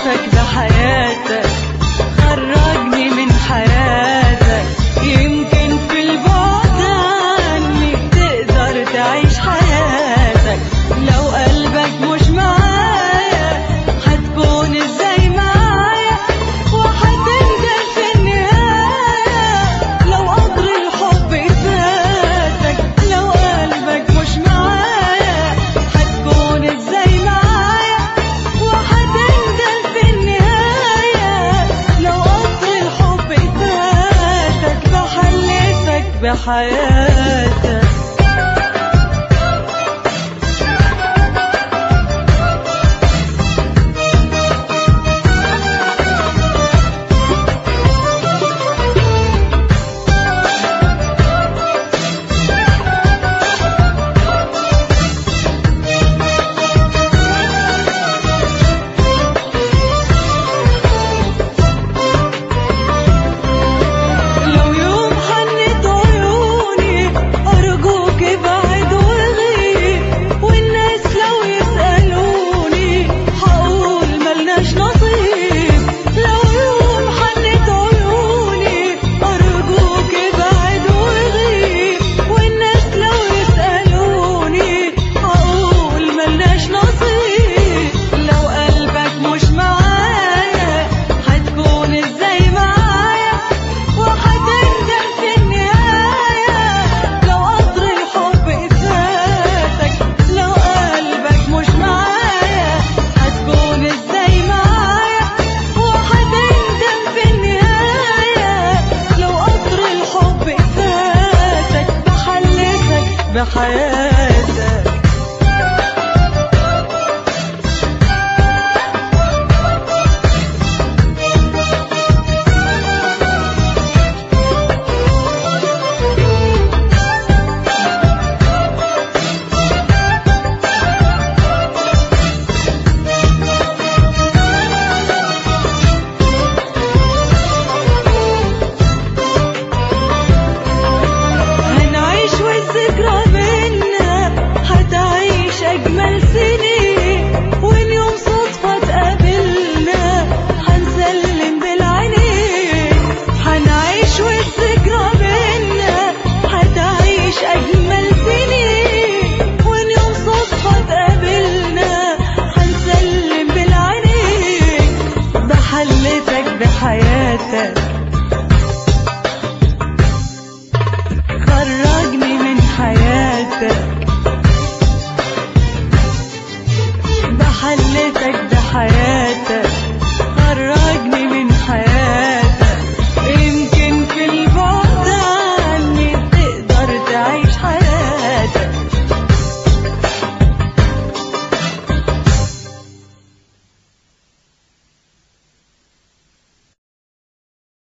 بحلفك بحياتك خرجني من حياتك يمكن في البعد عني تقدر تعيش حياتك لو قلبك مش معايا هتكون ازاي معايا وهتندم في النهاية لو قدر الحب فاتك لو قلبك مش معايا هتكون ازاي معايا وهتندم في النهاية لو قطر الحب فاتك بحلفك بحياتك لو يوم حنت عيوني أرجوك ابعد وغيب والناس لو يسألوني هقول ملناش نصيب لو يوم حنت عيوني أرجوك ابعد وغيب والناس لو يسألوني هقول ملناش نصيب لو قلبك مش معايا هتكون ازاي معايا وهتندم في النهاية لو قطر الحب فاتك لو قلبك مش معايا هتكون ازاي معايا وهتندم في النهاية لو قطر الحب فاتك بحلفك بحياتك هنعيش والذكرى بينا هتعيش أجمل سنين وإن يوم صدفة تقابلنا هنسلم بالعينين هنعيش والذكرى بينا هتعيش أجمل سنين وإن يوم صدفة تقابلنا هنسلم بالعينين بحلفك بحياتك خرجني من حياتك